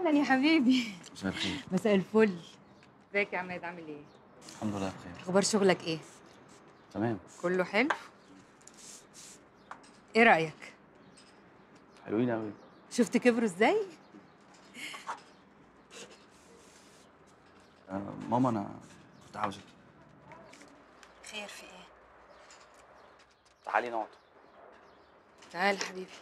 اهلا يا حبيبي مساء الخير مساء الفل ازيك يا عماد عامل ايه الحمد لله بخير اخبار شغلك ايه تمام كله حلو ايه رايك حلوين قوي شفت كبروا ازاي آه ماما انا كنت عاوزك خير في ايه تعالي نقعد تعال حبيبي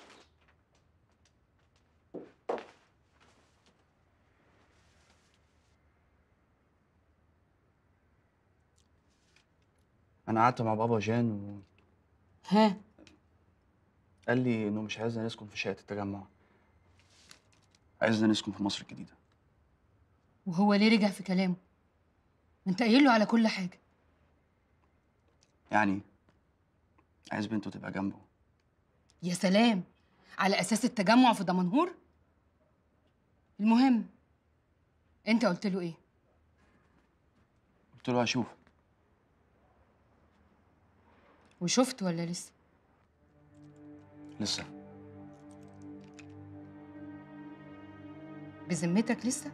انا قعدت مع بابا جان ها وقال لي انه مش عايزنا نسكن في شقه التجمع عايزنا نسكن في مصر الجديده وهو ليه رجع في كلامه ما انت قايل له على كل حاجه يعني عايز بنته تبقى جنبه يا سلام على اساس التجمع في دمنهور المهم انت قلت له ايه قلت له هشوف وشفت ولا لسه لسه بذمتك لسه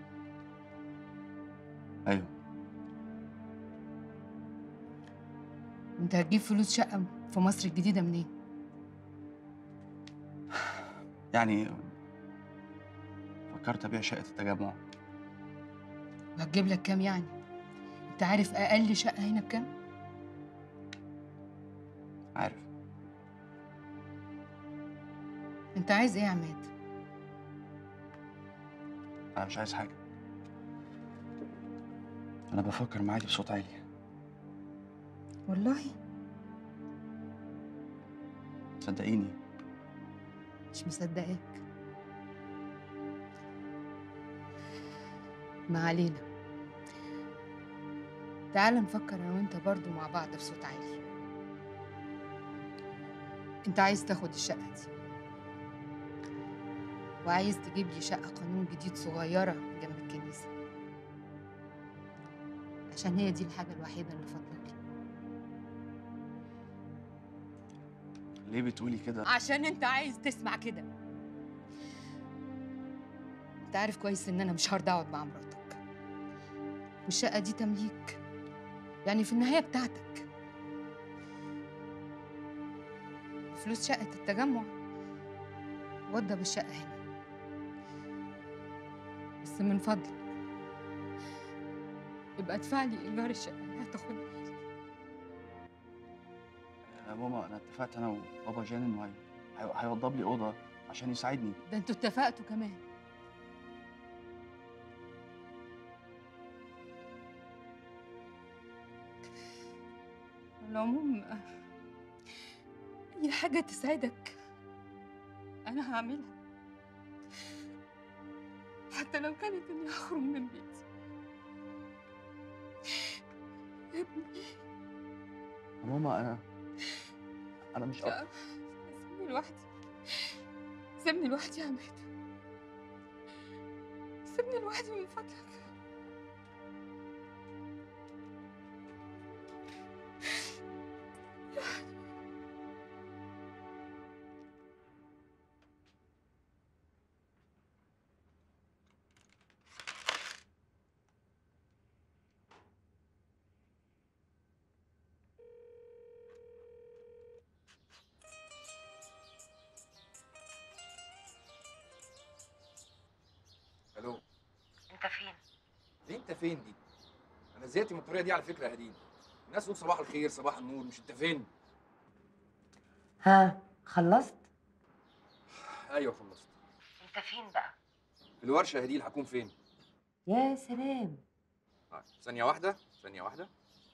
ايوه انت هتجيب فلوس شقه في مصر الجديده منين يعني فكرت ابيع شقه التجمع وهتجيب لك كام يعني انت عارف اقل شقه هنا بكام عارف انت عايز ايه يا عماد انا مش عايز حاجه انا بفكر معاكي بصوت عالي والله صدقيني مش مصدقاك ما علينا تعال نفكر انا وانت برضو مع بعض بصوت عالي انت عايز تاخد الشقة دي وعايز تجيب لي شقة قانون جديد صغيرة جنب الكنيسة عشان هي دي الحاجة الوحيدة اللي فاضلة لي ليه بتقولي كده عشان انت عايز تسمع كده انت عارف كويس ان انا مش هرضى اقعد مع مراتك والشقه دي تمليك يعني في النهايه بتاعتك فلوس شقه التجمع وضب الشقه هنا بس من فضلك يبقى ادفع لي ايجار الشقه اللي هتاخدها يا ماما انا اتفقت انا وبابا جان انه هي- هي- هيوضب لي اوضه عشان يساعدني ده انتوا اتفقتوا كمان على العموم أي حاجة تسعدك أنا هعملها حتى لو كانت إني أخرج من بيتي يا ابني يا ماما انا انا مش لا أب... سيبني لوحدي سيبني لوحدي يا عماد سيبني لوحدي من فضلك الو انت فين دي انت فين دي انا زهقت من الطريقه دي على فكره يا هدين الناس تقول صباح الخير صباح النور مش انت فين ها خلصت ايوه خلصت انت فين بقى في الورشه يا هديل هكون فين يا سلام طيب ثانيه واحده ثانيه واحده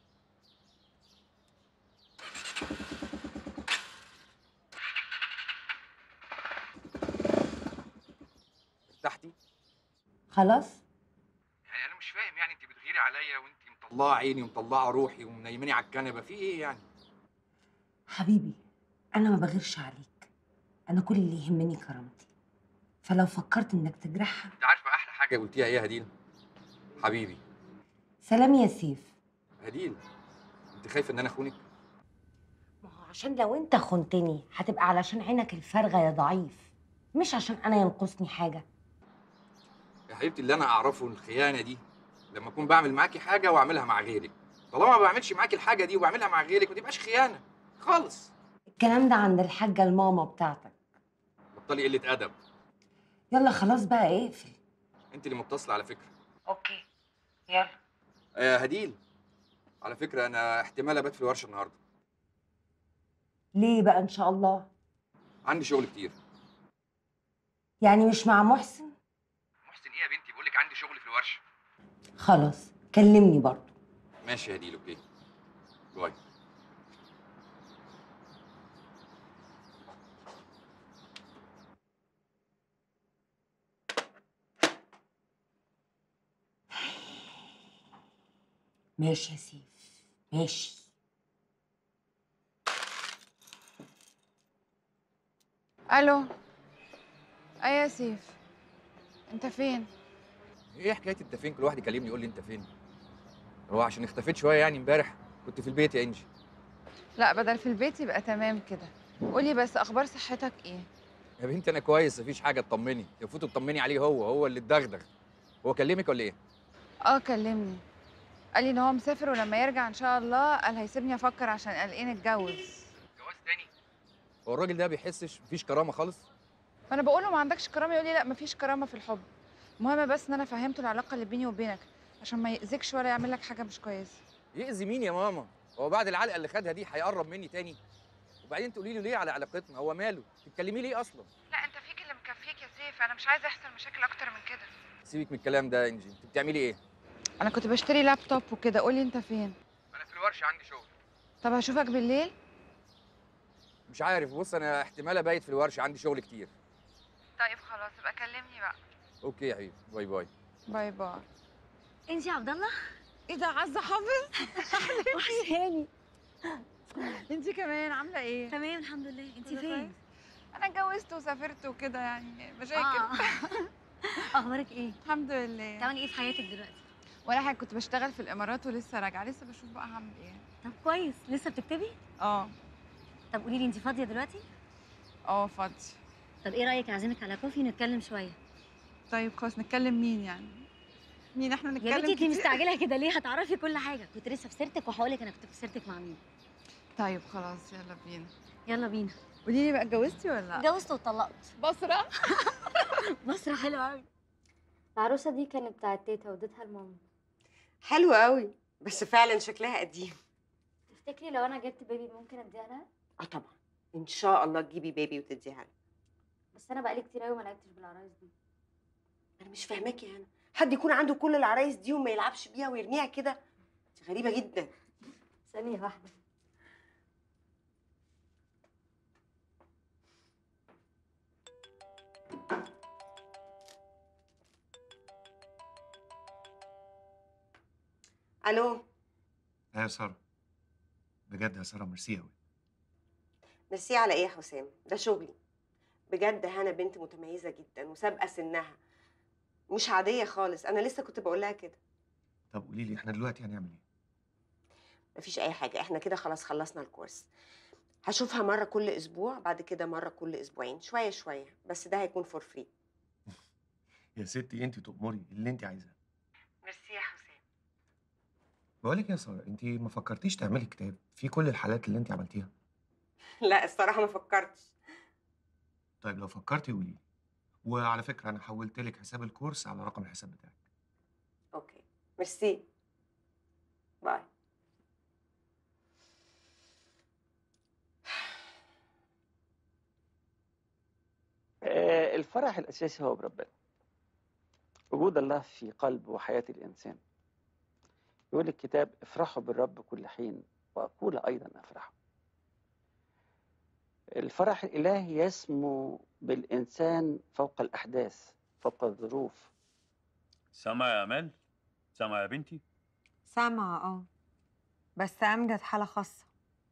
ارتحتي خلاص يعني انا مش فاهم يعني انت بتغيري عليا وانت مطلعه عيني ومطلعه روحي ومنيماني على الكنبه في ايه يعني حبيبي انا ما بغيرش عليك انا كل اللي يهمني كرامتي فلو فكرت انك تجرحها انت عارفه احلى حاجه قلتيها ايه يا هديل حبيبي سلام يا سيف هديل انت خايفه ان انا اخونك ما هو عشان لو انت خنتني هتبقى علشان عينك الفارغه يا ضعيف مش عشان انا ينقصني حاجه يا حبيبتي اللي انا اعرفه الخيانه دي لما اكون بعمل معاكي حاجه واعملها مع غيرك طالما ما بعملش معاكي الحاجه دي وبعملها مع غيرك ما تبقاش خيانه خالص الكلام ده عند الحاجه الماما بتاعتك بطلي قله ادب يلا خلاص بقى اقفل انت اللي متصله على فكره اوكي يلا آه هديل على فكره انا احتمال ابات في الورشه النهارده ليه بقى ان شاء الله عندي شغل كتير يعني مش مع محسن محسن ايه يا بنتي بقول لك عندي شغل في الورشه خلاص كلمني برضه ماشي يا هديل اوكي باي ماشي يا سيف ماشي الو ايه يا سيف انت فين ايه حكايه انت فين كل واحد يكلمني يقول لي انت فين هو عشان اختفيت شويه يعني امبارح كنت في البيت يا انجي لا بدل في البيت يبقى تمام كده قولي بس اخبار صحتك ايه يا بنتي انا كويس مفيش حاجه تطمني المفروض تطمني عليه هو هو اللي اتدغدغ هو كلمك ولا ايه اه كلمني قال لي ان هو مسافر ولما يرجع ان شاء الله قال هيسيبني افكر عشان قلقان اتجوز جواز تاني هو الراجل ده بيحسش مفيش كرامه خالص فانا بقول له ما عندكش كرامه يقول لي لا مفيش كرامه في الحب المهم بس ان انا فهمته العلاقه اللي بيني وبينك عشان ما يأذيكش ولا يعمل لك حاجه مش كويسه يأذي مين يا ماما هو بعد العلقه اللي خدها دي هيقرب مني تاني وبعدين تقولي له ليه على علاقتنا هو ماله تتكلمي ليه اصلا لا انت فيك اللي مكفيك يا سيف انا مش عايزه يحصل مشاكل اكتر من كده سيبك من الكلام ده يا انجي انت بتعملي ايه انا كنت بشتري لابتوب وكده قولي انت فين انا في الورشه عندي شغل طب هشوفك بالليل مش عارف بص انا احتمال ابيت في الورشه عندي شغل كتير طيب خلاص يبقى كلمني بقى اوكي يا حبيبي باي باي باي باي انتي عبد الله ايه ده عزه حافظ وحشاني انت كمان عامله ايه تمام الحمد لله انتي كله فين كويس؟ انا اتجوزت وسافرت وكده يعني مشاكل اه اخبارك ايه الحمد لله بتعملي ايه في حياتك دلوقتي ولا حاجه كنت بشتغل في الامارات ولسه راجعه لسه بشوف بقى هعمل ايه طب كويس لسه بتكتبي اه طب قولي لي انتي فاضيه دلوقتي اه فاضي طب ايه رايك اعزمك على كوفي نتكلم شويه طيب خلاص نتكلم مين يعني مين احنا نتكلم يا بنتي انتي كتير؟ مستعجله كده ليه هتعرفي كل حاجه كنت لسه في سيرتك وهقولك انا كنت في سيرتك مع مين طيب خلاص يلا بينا يلا بينا قولي لي بقى اتجوزتي ولا لا اتجوزت واتطلقت بصره بصرة حلوه قوي العروسة دي كانت بتاعت تيتا وديتها لماما حلوة قوي بس فعلا شكلها قديم تفتكري لو انا جبت بيبي ممكن اديها لها اه طبعا ان شاء الله تجيبي بيبي وتديها له بس انا بقالي كتير قوي ما لعبتش بالعرايس دي انا مش فاهماكي انا حد يكون عنده كل العرايس دي وما يلعبش بيها ويرميها كده دي غريبة جدا ثانية واحدة الو لا يا ساره بجد يا ساره ميرسي قوي ميرسي على ايه يا حسام ده شغلي بجد هنا بنت متميزة جدا وسابقة سنها مش عادية خالص انا لسه كنت بقول لها كده طب قولي لي احنا دلوقتي هنعمل ايه مفيش اي حاجة احنا كده خلاص خلصنا الكورس هشوفها مرة كل اسبوع بعد كده مرة كل اسبوعين شوية شوية بس ده هيكون فور فري يا ستي انت تؤمري اللي انت عايزاه ميرسي يا حسام بقول لك يا ساره انت ما فكرتيش تعملي كتاب فيه كل الحالات اللي انت عملتيها لا الصراحة ما فكرتش طيب لو فكرتي قولي لي وعلى فكره انا حولت لك حساب الكورس على رقم الحساب بتاعك اوكي ميرسي باي آه، الفرح الأساسي هو بربنا وجود الله في قلب وحياة الإنسان يقول الكتاب افرحوا بالرب كل حين وأقول أيضا افرحوا الفرح الإلهي يسمو بالإنسان فوق الأحداث فوق الظروف سامع يا امال سامع يا بنتي سامعة اه بس أمجد حالة خاصة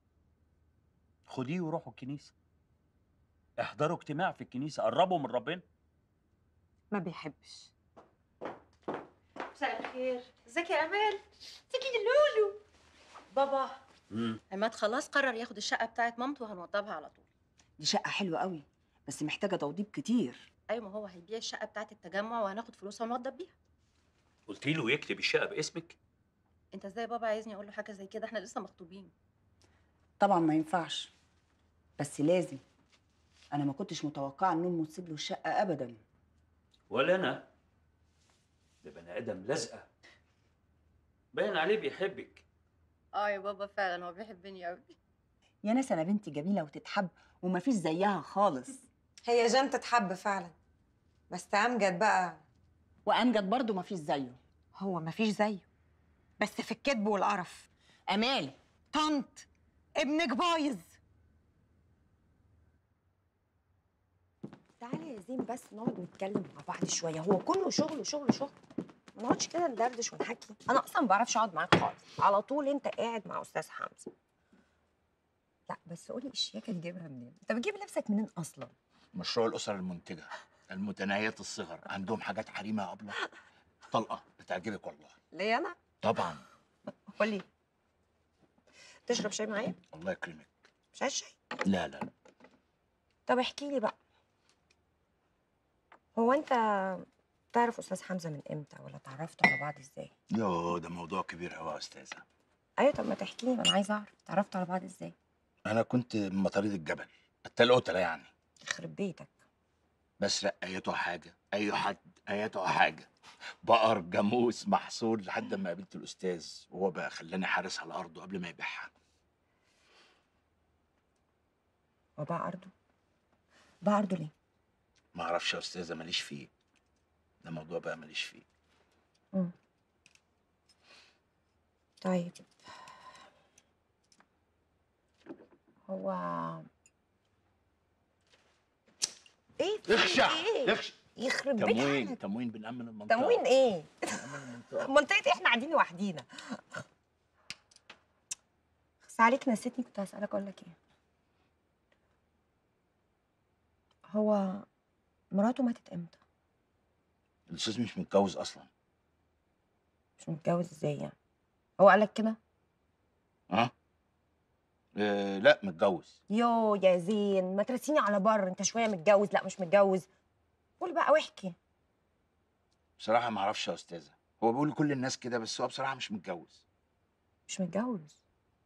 خديه وروحوا الكنيسه احضروا اجتماع في الكنيسه قربوا من ربنا ما بيحبش مساء الخير ازيك يا امال ازيك يا لولو بابا عماد خلاص قرر ياخد الشقه بتاعت مامته وهنوضبها على طول دي شقة حلوة قوي بس محتاجة توضيب كتير ايوه ما هو هيبيع الشقه بتاعه التجمع وهناخد فلوسها ونوضب بيها قلت له يكتب الشقه باسمك انت ازاي بابا عايزني اقول له حاجه زي كده احنا لسه مخطوبين طبعا ما ينفعش بس لازم انا ما كنتش متوقعه ان امه تسيب له الشقه ابدا ولا انا ده بني ادم لازقه باين عليه بيحبك اه يا بابا فعلا هو بيحبني قوي يا ناس انا بنتي جميله وتتحب وما فيش زيها خالص هي جان تتحب فعلا بس امجد بقى وامجد برضه ما فيش زيه هو ما فيش زيه بس في الكذب والقرف امال طنط ابنك بايظ تعالي يا زين بس نقعد نتكلم مع بعض شويه هو كله شغل شغل شغل ما نقعدش كده ندردش ونحكي انا اصلا ما بعرفش اقعد معاك خالص على طول انت قاعد مع استاذ حمزه لا بس قولي الشياكه تجيبها منين انت بتجيب نفسك منين اصلا مشروع الأسر المنتجة المتناهية الصغر عندهم حاجات حريمة يا أبلة طلقة بتعجبك والله ليه انا طبعا قولي تشرب شاي معايا الله يكرمك مش عايز شاي لا لا لا طب احكي لي بقى هو انت تعرف استاذ حمزه من امتى ولا اتعرفتوا على بعض ازاي يوه ده موضوع كبير قوي يا أستاذة ايوه طب ما تحكي لي ما انا عايزه اعرف اتعرفتوا على بعض ازاي أنا كنت من مطاريد الجبل التل قتلة يعني يخرب بيتك بسرق أيته حاجة أي حد أيته حاجة بقر جاموس محصول لحد ما قابلت الأستاذ وهو بقى خلاني حارس على أرضه قبل ما يبيعها وباع ارضه باع ارضه ليه ما أعرفش يا أستاذة ماليش فيه ده موضوع بقى ماليش فيه مم. طيب هو ايه في اخشع ايه اخشع يخرب بيت تموين حالك. تموين بنأمن المنطقة تموين ايه بنأمن المنطقة منطقه احنا قاعدين لوحدينا بس عليك نسيتني كنت هسألك اقول لك ايه هو مراته ماتت امتى الأستاذ مش متجوز أصلا مش متجوز ازاي يعني هو قالك كده ها؟ آه لا متجوز يو يا زين ما ترسيني على بر انت شويه متجوز لا مش متجوز قول بقى واحكي بصراحة ما اعرفش يا أستاذة هو بيقول لكل الناس كده بس هو بصراحة مش متجوز مش متجوز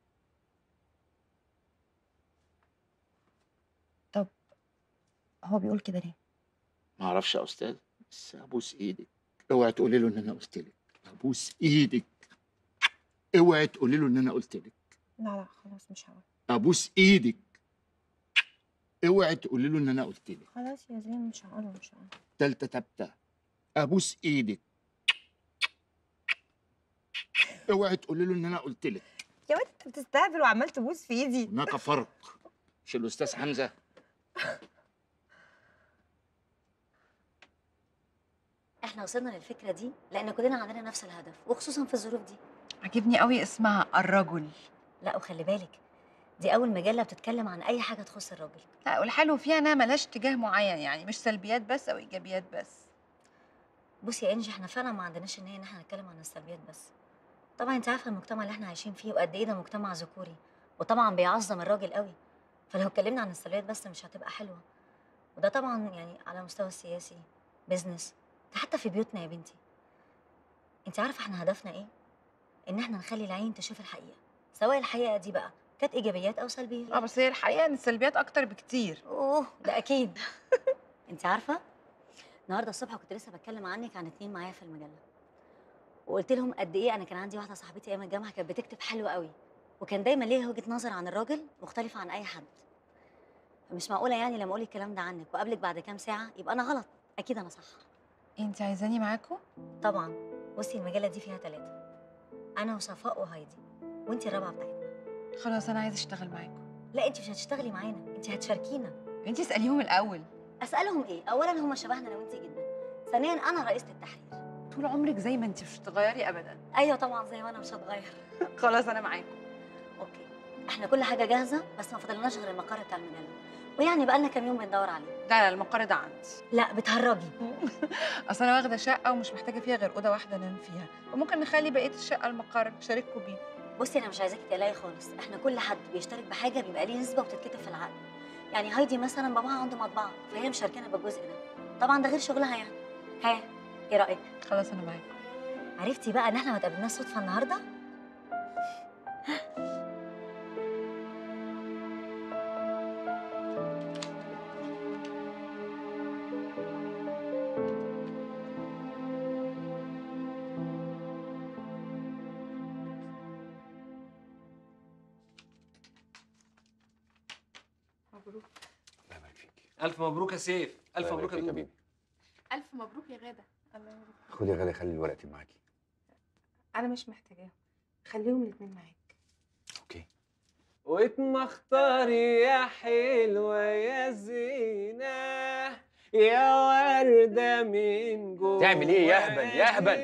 طب هو بيقول كده ليه ما اعرفش يا أستاذ بس أبوس إيدك اوعي تقولي له إن أنا قلت لك أبوس إيدك اوعي تقولي له إن أنا قلت لك لا لا خلاص مش هقول أبوس إيدك اوعي تقولي له إن أنا قلت لك خلاص يا زين مش هقول مش هقول تالتة تابتة أبوس إيدك اوعي تقولي له إن أنا قلت لك يا واد انت بتستهبل وعمال تبوس في ايدي هناك فرق مش الأستاذ حمزة احنا وصلنا للفكره دي لان كلنا عندنا نفس الهدف وخصوصا في الظروف دي عجبني قوي اسمها الرجل لا وخلي بالك دي اول مجله بتتكلم عن اي حاجه تخص الراجل لا والحلو فيها انها ملهاش اتجاه معين يعني مش سلبيات بس او ايجابيات بس بصي يا انجي احنا فعلا ما عندناش النيه ان احنا نتكلم عن السلبيات بس طبعا انت عارفه المجتمع اللي احنا عايشين فيه وقد ايه ده مجتمع ذكوري وطبعا بيعظم الراجل قوي فلو اتكلمنا عن السلبيات بس مش هتبقى حلوه وده طبعا يعني على مستوى السياسي بيزنس ده حتى في بيوتنا يا بنتي انت عارفه احنا هدفنا ايه ان احنا نخلي العين تشوف الحقيقه سواء الحقيقه دي بقى كانت ايجابيات او سلبيات اه بس هي الحقيقه ان السلبيات اكتر بكتير اوه ده اكيد انت عارفه النهارده الصبح كنت لسه بتكلم عنك عن اتنين معايا في المجله وقلت لهم قد ايه انا كان عندي واحده صاحبتي ايام الجامعه كانت بتكتب حلو قوي وكان دايما ليها وجهه نظر عن الراجل مختلفه عن اي حد فمش معقوله يعني لما اقول الكلام ده عنك وقابلك بعد كام ساعه يبقى انا غلط اكيد انا صح انت عايزاني معاكم طبعا بصي المجله دي فيها ثلاثه انا وصفاء وهايدي وانت الرابعه بتاعتنا خلاص انا عايزه اشتغل معاكم لا انت مش هتشتغلي معانا انت هتشاركينا انت اساليهم الاول اسالهم ايه اولا هم شبهنا انا وانت جدا ثانيا انا رئيسه التحرير طول عمرك زي ما انت مش هتتغيري ابدا ايوه طبعا زي ما انا مش هتغير خلاص انا معاكم اوكي احنا كل حاجه جاهزه بس ما فضلناش غير المقر بتاع المجله ويعني بقالنا كام يوم بندور عليه لا لا المقر ده عندي لا بتهرجي اصل انا واخده شقه ومش محتاجه فيها غير اوضه واحده انام فيها وممكن نخلي بقيه الشقه المقر شارككم بيه بصي انا مش عايزاكي تقلقي خالص احنا كل حد بيشترك بحاجه بيبقى ليه نسبه وبتتكتب في العقد يعني هايدي مثلا باباها عنده مطبعه فهي مشاركانا بالجزء ده طبعا ده غير شغلها يعني ها ايه رايك خلاص انا معاك عرفتي بقى ان احنا ما اتقابلناش صدفه النهارده مبروك الف مبروك يا سيف الف الله مبروك يا يبارك فيك يا دودو بيبي. الف مبروك يا غاده الله يبارك خدي يا غالي خلي الورقتين معاكي انا مش محتاجاهم خليهم الاتنين معاك واتمختاري يا حلوة يا زينة يا وردة من جوه تعمل ايه يا اهبل يا اهبل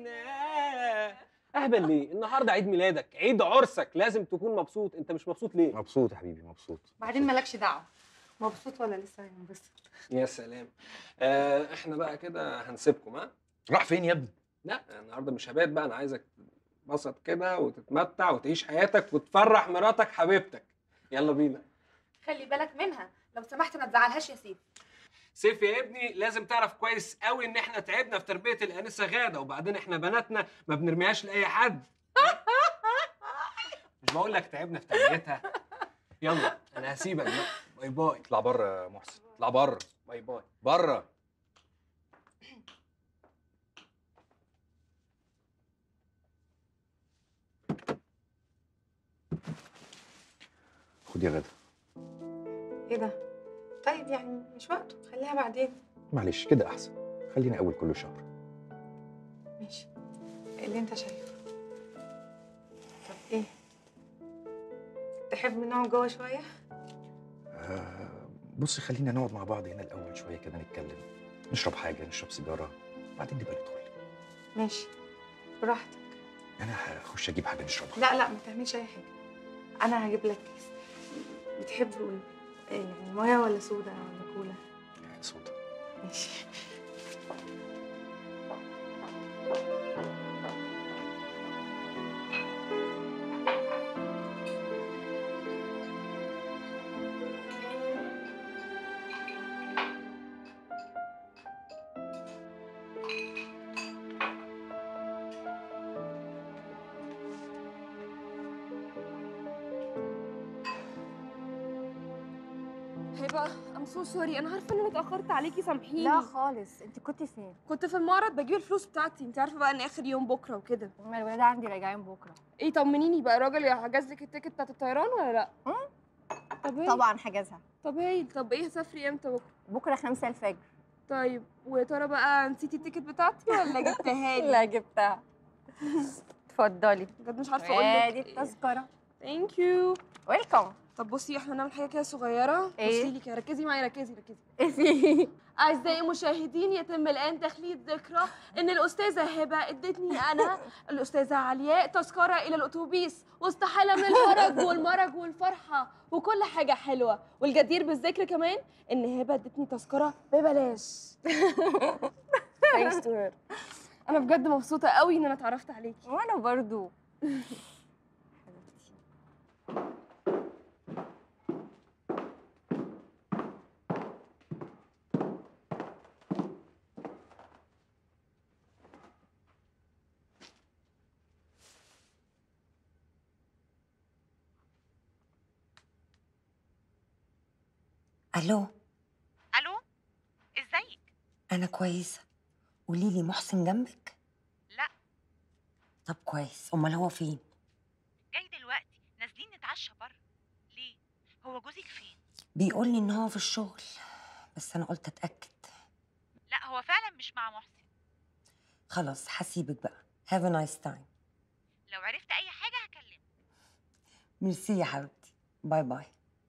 اهبل ليه النهارده عيد ميلادك عيد عرسك لازم تكون مبسوط انت مش مبسوط ليه مبسوط يا حبيبي مبسوط بعدين مالكش دعوه مبسوط ولا لسه هينبسط يا سلام آه احنا بقى كده هنسيبكم ها راح فين يا ابني لا النهارده مش هبات بقى انا عايزك تتبسط كده وتتمتع وتعيش حياتك وتفرح مراتك حبيبتك يلا بينا خلي بالك منها لو سمحت ما تزعلهاش يا سيف سيف يا ابني لازم تعرف كويس قوي ان احنا تعبنا في تربيه الانسه غاده وبعدين احنا بناتنا ما بنرميهاش لاي حد مش بقول لك تعبنا في تربيتها يلا انا هسيبك بقى باي باي اطلع بره يا محسن اطلع بره باي باي بره خدي يا غدا ايه ده طيب يعني مش وقته خليها بعدين معلش كده احسن خلينا اول كل شهر ماشي اللي انت شايفه طب ايه تحب نقعد جوه شويه آه بصي خلينا نقعد مع بعض هنا الاول شويه كده نتكلم نشرب حاجه نشرب سيجاره بعدين نبقى ندخل ماشي براحتك انا هخش اجيب حاجه نشربها لا لا ما تعملش اي حاجه انا هجيب لك كيس بتحب ايه يعني ميه ولا صودا ولا كولا صودا ماشي هبه ام سو سوري انا عارفه ان انا اتاخرت عليكي سامحيني لا خالص انت كنت فين كنت في المعرض بجيب الفلوس بتاعتي انت عارفه بقى ان اخر يوم بكره وكده ما الولاد عندي راجعين بكره ايه طمنيني بقى الراجل حجز لك التيكت بتاعت الطيران ولا لا طب ايه طبعا حجزها طب ايه طب ايه هسافري امتى بكره بكره خمسة الفجر طيب ويا ترى بقى نسيتي التيكت بتاعتي ولا جبتها لي لا جبتها اتفضلي بجد مش عارفه اقول لك ادي التذكره ثانك يو ويلكم طب بصي احنا نعمل حاجه كده صغيره إيه؟ بصي لي كده ركزي معايا ركزي ركزي ايه في أعزائي المشاهدين يتم الآن تخليد ذكرى إن الأستاذة هبة ادتني أنا الأستاذة علياء تذكرة إلى الأتوبيس وسط حالة من الهرج والمرج والفرحة وكل حاجة حلوة والجدير بالذكر كمان إن هبة ادتني تذكرة ببلاش Thanks to her. أنا بجد مبسوطة قوي إن أنا اتعرفت عليكي وانا برضو الو الو ازيك انا كويسه قولي لي محسن جنبك لا طب كويس امال هو فين جاي دلوقتي نازلين نتعشى بره ليه هو جوزك فين بيقول لي ان هو في الشغل بس انا قلت اتاكد لا هو فعلا مش مع محسن خلاص هسيبك بقى have a nice time لو عرفت اي حاجه هكلمك ميرسي يا حبيبتي باي باي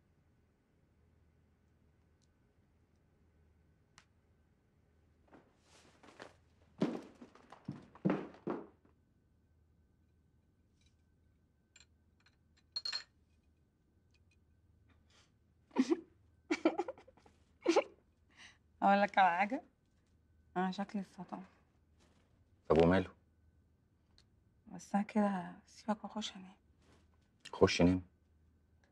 اقول لك على حاجه انا شكلي اتسطم طب وماله بس انا كده سيبك واخش انام خش نام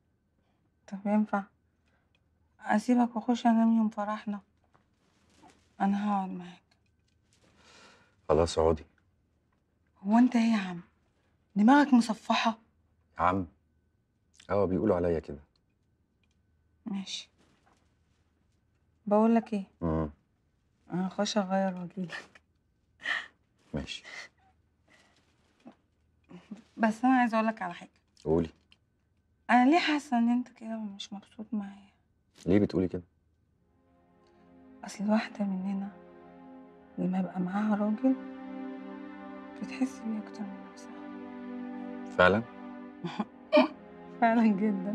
طب ينفع اسيبك واخش انام يوم فرحنا انا هقعد معاك خلاص اقعدي هو انت ايه يا عم دماغك مصفحه يا عم اه بيقولوا عليا كده ماشي بقول لك ايه امم انا هخش اغير واجيلك ماشي بس انا عايزه اقول لك على حاجه قولي انا ليه حاسه ان انت كده مش مبسوط معايا ليه بتقولي كده اصل واحده مننا لما يبقى معاها راجل بتحس بيه اكتر من نفسها فعلا فعلا جدا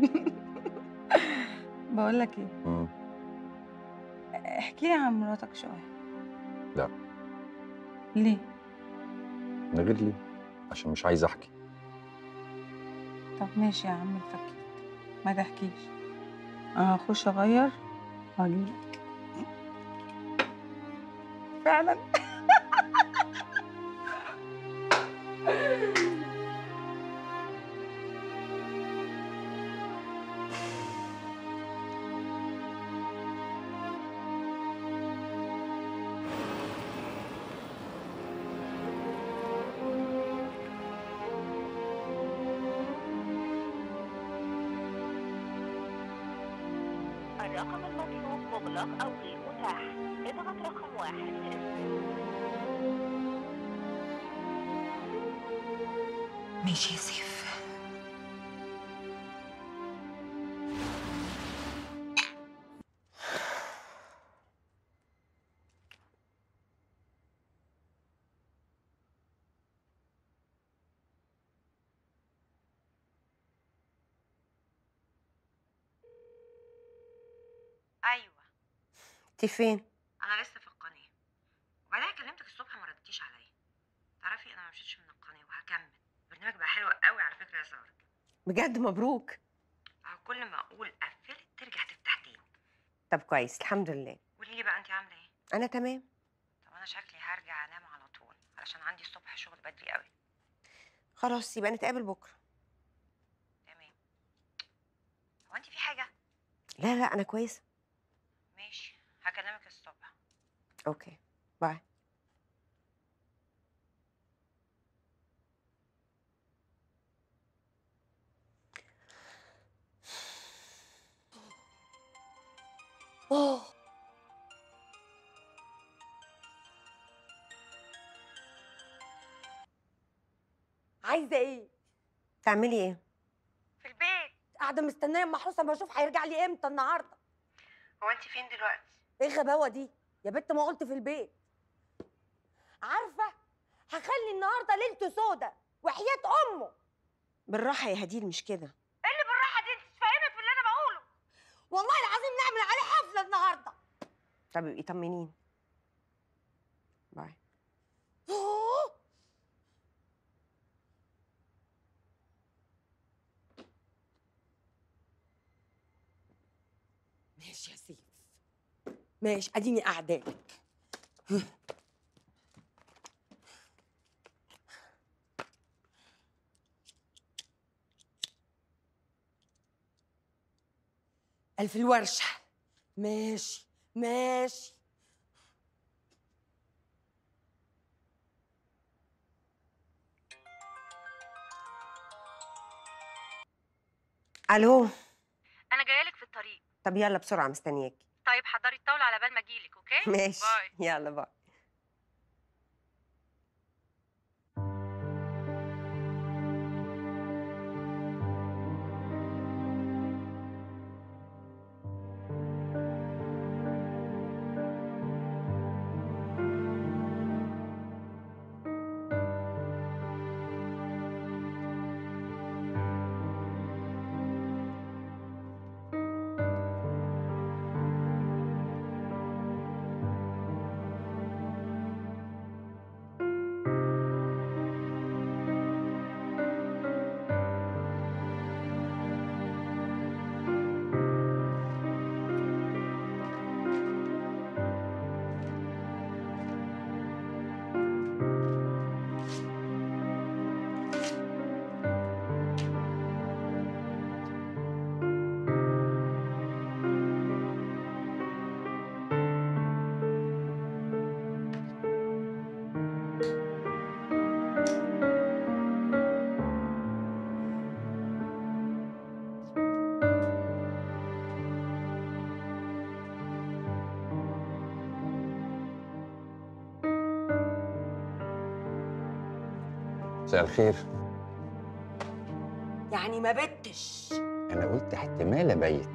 بقول لك ايه امم احكي لي عن مراتك شويه لا ليه من غير ليه عشان مش عايز احكي طب ماشي يا عم الفكيت ما تحكيش انا هخش اغير واجيلك فعلا الرقم المطلوب مغلق أو غير متاح اضغط رقم واحد ماشي يا سيف ايوه انت فين انا لسه في القناه وبعدها كلمتك الصبح ما ردتيش عليا تعرفي انا ما مشيتش من القناه وهكمل البرنامج بقى حلو قوي على فكره يا ساره بجد مبروك اهو كل ما اقول قفلت ترجع تفتح تاني طب كويس الحمد لله قولي لي بقى انت عامله ايه انا تمام طب انا شكلي هرجع انام على طول علشان عندي الصبح شغل بدري قوي خلاص يبقى نتقابل بكره تمام هو انت في حاجه لا لا انا كويسه ماشي هكلمك الصبح اوكي باي اوه عايزه ايه تعملي ايه في البيت قاعده مستنيه محروسه ما اشوف هيرجع لي امتى النهارده هو انت فين دلوقتي ايه الغباوه دي يا بنت ما قلت في البيت عارفه هخلي النهارده ليلته سودا وحياه امه بالراحه يا هديل مش كده ايه اللي بالراحه دي انت تفهمك في اللي انا بقوله والله العظيم نعمل عليه حفله النهارده طب ابقي طمنيني باي أوه. ماشي يا سيف ماشي اديني قاعده لك ألف الورشة ماشي ماشي الو انا جايلك في الطريق طب يلا بسرعه مستنياكي طيب حضري الطاوله على بال ما اجيلك اوكي ماشي باي يلا باي مساء الخير يعني ما بتش انا قلت احتمال ابيت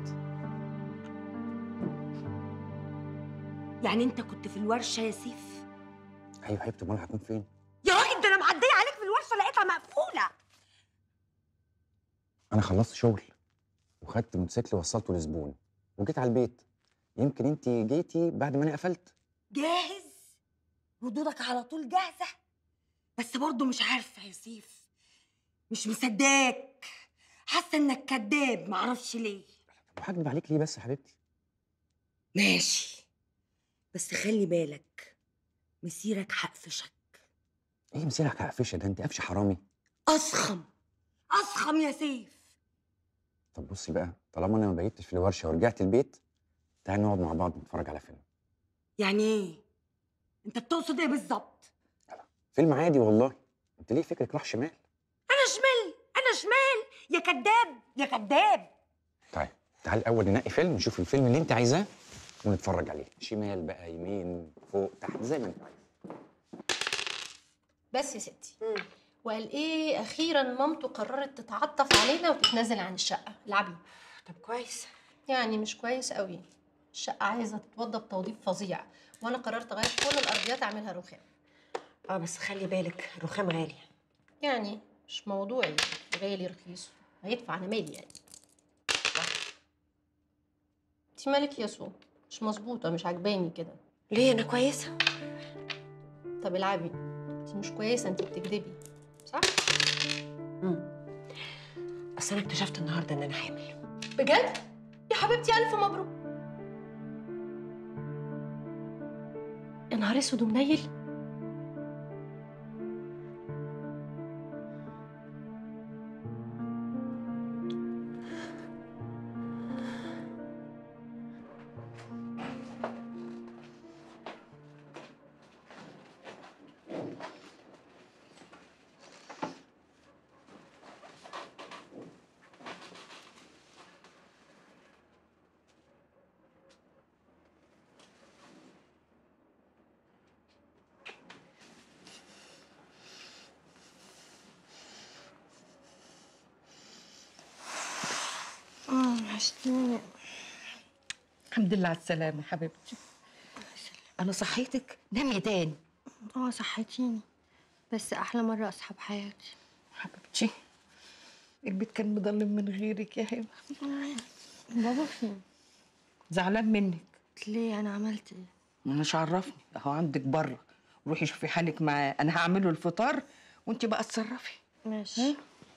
يعني انت كنت في الورشه يا سيف ايوه حبيبتي امال هكون فين يا راجل ده انا معديه عليك في الورشه لقيتها مقفوله انا خلصت شغل وخدت موتوسيكل وصلته لزبون وجيت على البيت يمكن انت جيتي بعد ما انا قفلت جاهز ردودك على طول جاهزه بس برضه مش عارفه يا سيف مش مصدقك حاسه انك كداب معرفش ليه وهكدب عليك ليه بس يا حبيبتي ماشي بس خلي بالك مسيرك هقفشك ايه مسيرك هقفشه ده انت قفشه حرامي اصخم اصخم يا سيف طب بصي بقى طالما انا ما بيتش في الورشه ورجعت البيت تعالي نقعد مع بعض نتفرج على فيلم يعني ايه انت بتقصد ايه بالظبط فيلم عادي والله انت ليه فكرك راح شمال انا شمال انا شمال يا كداب يا كداب طيب تعالي الاول ننقي فيلم نشوف الفيلم اللي انت عايزاه ونتفرج عليه شمال بقى يمين فوق تحت زي ما انت عايزه بس يا ستي وقال ايه اخيرا مامته قررت تتعطف علينا وتتنازل عن الشقه العبي طب كويس يعني مش كويس قوي الشقه عايزه تتوضب توضيب فظيع وانا قررت اغير كل الارضيات اعملها رخام اه بس خلي بالك الرخام غالي يعني مش موضوعي غالي رخيص هيدفع انا مالي يعني انت مالك يا سو مش مظبوطه مش عجباني كده ليه انا كويسه طب العبي انت مش كويسه انت بتكدبي صح بس انا اكتشفت النهارده ان انا حامل بجد يا حبيبتي الف مبروك يا نهار اسود ومنيل اه وحشتيني الحمد لله على السلامة يا حبيبتي أنا صحيتك نامي تاني اه صحتيني بس احلى مره اصحى بحياتي حبيبتي البيت كان مضلم من غيرك يا هبة بابا فين زعلان منك ليه انا عملت ايه مش عرفني اهو عندك بره روحي شوفي حالك معاه انا هعمله الفطار وانت بقى اتصرفي ماشي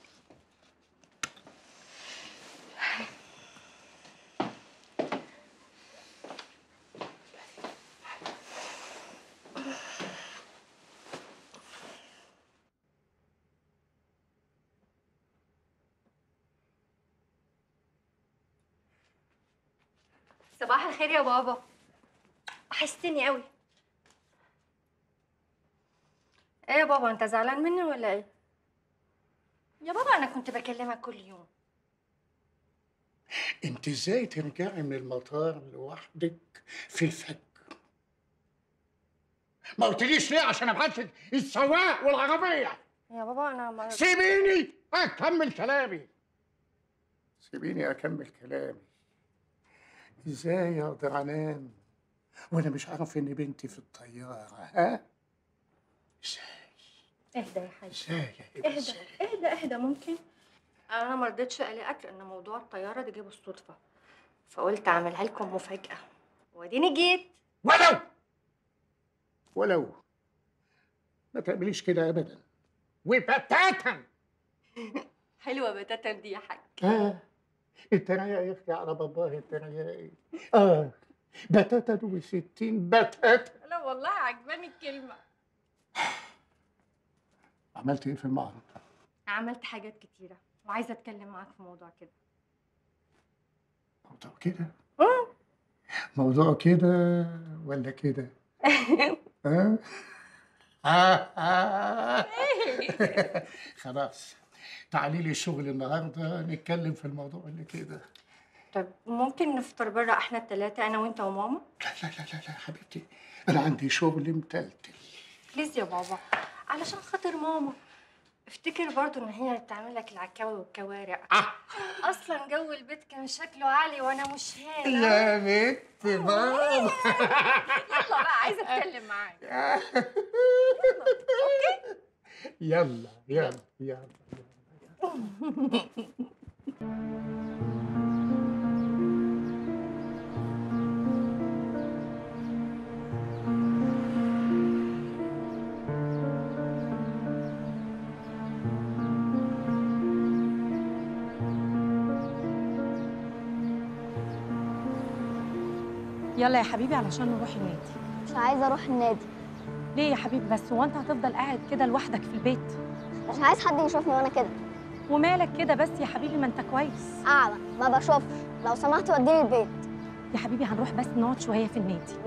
صباح الخير يا بابا وحشتني قوي ايه يا بابا انت زعلان مني ولا ايه يا بابا انا كنت بكلمك كل يوم انت ازاي ترجعي من المطار لوحدك في الفجر ما قلتليش ليه عشان ابعت السواق والعربيه يا بابا انا ما سيبيني اكمل كلامي سيبيني اكمل كلامي ازاي اقدر انام وانا مش عارف ان بنتي في الطياره ها اهدى يا حاج ازاي يا هبة؟ اهدى اهدى اهدى ممكن انا ما رضيتش اقلقك لان موضوع الطياره ده جه بالصدفه فقلت اعملها لكم مفاجاه واديني جيت ولو ولو ما تعمليش كده ابدا وبتاتا حلوه بتاتا دي يا حاج اه التريقة يا اختي على باباه التريقة اه بتاتا وستين بتاتا لا والله عجباني الكلمه عملت ايه في المعرض؟ عملت حاجات كتيره وعايزه اتكلم معاك في موضوع كده موضوع كده موضوع كده ولا كده؟ ها؟ آه آه. خلاص تعالي لي الشغل النهارده نتكلم في الموضوع اللي كده طب ممكن نفطر بره احنا التلاتة انا وانت وماما لا لا لا لا, لا حبيبتي انا عندي شغل متلتل بليز يا بابا علشان خاطر ماما افتكر برضو ان هي اللي بتعمل لك العكاوي والكوارع اصلا جو البيت كان شكله عالي وانا مش هنا يا بنت ماما يلا بقى عايزه اتكلم معاك يلا يلا يلا يلا يا حبيبي علشان نروح النادي مش عايزه اروح النادي ليه يا حبيبي بس هو انت هتفضل قاعد كده لوحدك في البيت مش عايز حد يشوفني وانا كده ومالك كده بس يا حبيبي ما انت كويس اعمى ما بشوفش لو سمحت وديني البيت يا حبيبي هنروح بس نقعد شويه في النادي لا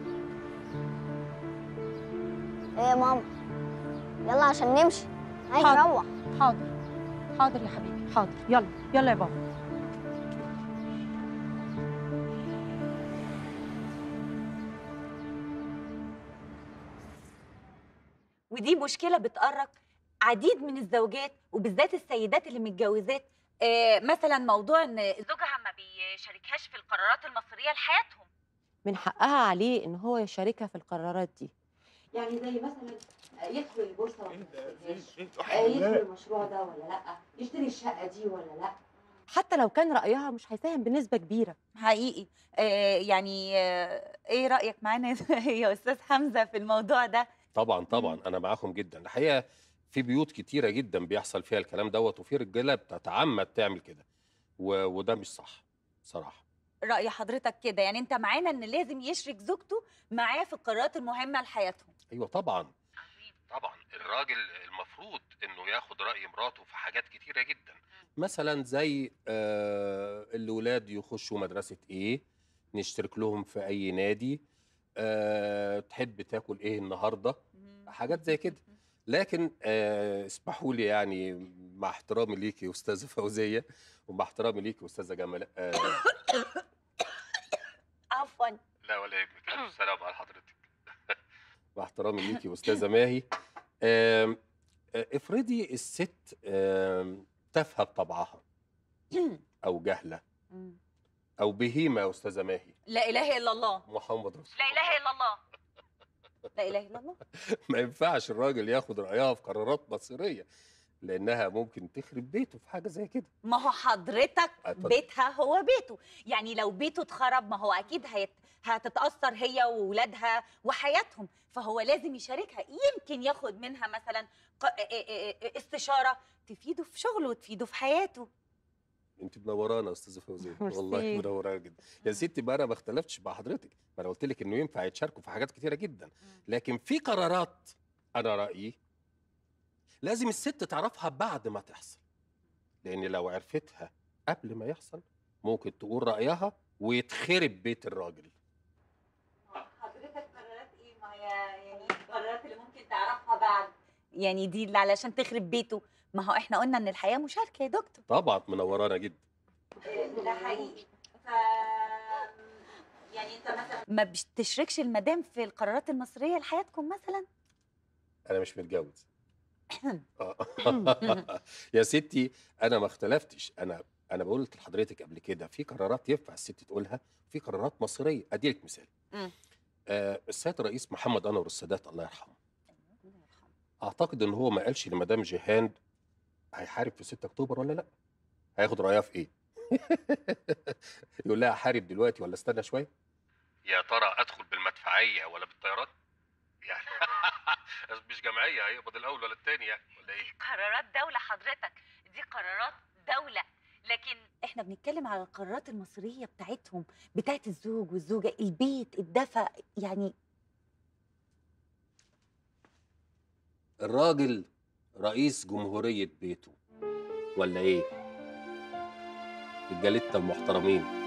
ايه يا ماما يلا عشان نمشي عايز حاضر. اروح حاضر حاضر يا حبيبي حاضر يلا يلا يا بابا ودي مشكله بتقرق عديد من الزوجات وبالذات السيدات اللي متجوزات آه مثلا موضوع ان زوجها ما بيشاركهاش في القرارات المصيريه لحياتهم من حقها عليه ان هو يشاركها في القرارات دي يعني زي مثلا يدخل البورصه ولا ما يدخلهاش يدخل المشروع ده ولا لا يشتري الشقه دي ولا لا حتى لو كان رايها مش هيساهم بنسبه كبيره حقيقي آه يعني آه ايه رايك معانا يا استاذ حمزه في الموضوع ده طبعا طبعا انا معاكم جدا الحقيقه في بيوت كتيره جدا بيحصل فيها الكلام دوت وفي رجاله بتتعمد تعمل كده و... وده مش صح صراحه راي حضرتك كده يعني انت معانا ان لازم يشرك زوجته معاه في القرارات المهمه لحياتهم ايوه طبعا طبعا الراجل المفروض انه ياخد راي مراته في حاجات كتيره جدا مثلا زي آه الولاد يخشوا مدرسه ايه نشترك لهم في اي نادي آه تحب تاكل ايه النهارده حاجات زي كده لكن آه اسمحوا لي يعني مع احترامي ليكي يا استاذه فوزيه ومع احترامي ليكي يا استاذه جمال آه عفوا لا ولا يهمك الف سلام على حضرتك مع احترامي ليكي يا استاذه ماهي آم، آه، افرضي الست آم، تافهه بطبعها او جهله او بهيمه يا استاذه ماهي لا اله الا الله محمد رسول لا اله الا الله لا اله الا الله ما ينفعش الراجل ياخد رايها في قرارات مصيريه لانها ممكن تخرب بيته في حاجه زي كده ما هو حضرتك اتفضل. بيتها هو بيته يعني لو بيته اتخرب ما هو اكيد هيت... هتتاثر هي وولادها وحياتهم فهو لازم يشاركها يمكن ياخد منها مثلا ق... ا- ا- ا- استشاره تفيده في شغله وتفيده في حياته انت منورانا يا استاذه فوزيه ميرسي. والله منورانا جدا يا ستي بقى انا ما اختلفتش مع حضرتك ما انا قلت لك انه ينفع يتشاركوا في حاجات كتيره جدا لكن في قرارات انا رايي لازم الست تعرفها بعد ما تحصل لان لو عرفتها قبل ما يحصل ممكن تقول رايها ويتخرب بيت الراجل حضرتك قرارات ايه ما هي يعني القرارات اللي ممكن تعرفها بعد يعني دي اللي علشان تخرب بيته ما هو احنا قلنا ان الحياه مشاركه يا دكتور طبعا منورانا جدا ده حقيقي ف يعني انت مثلا ما بتشركش المدام في القرارات المصيريه لحياتكم مثلا انا مش متجوز آه. يا ستي انا ما اختلفتش انا انا قلت لحضرتك قبل كده في قرارات ينفع الست تقولها في قرارات مصيريه اديلك مثال آه السيد الرئيس محمد انور السادات الله يرحمه اعتقد ان هو ما قالش لمدام جيهان هيحارب في 6 اكتوبر ولا لا هياخد رايها في ايه يقول لها حارب دلوقتي ولا استنى شويه يا ترى ادخل بالمدفعيه ولا بالطيارات يعني مش جمعيه هيقبض الاول ولا الثاني يعني ولا ايه قرارات دوله حضرتك دي قرارات دوله لكن احنا بنتكلم على القرارات المصيريه بتاعتهم بتاعت الزوج والزوجه البيت الدفى يعني الراجل رئيس جمهوريه بيته ولا ايه رجالتنا المحترمين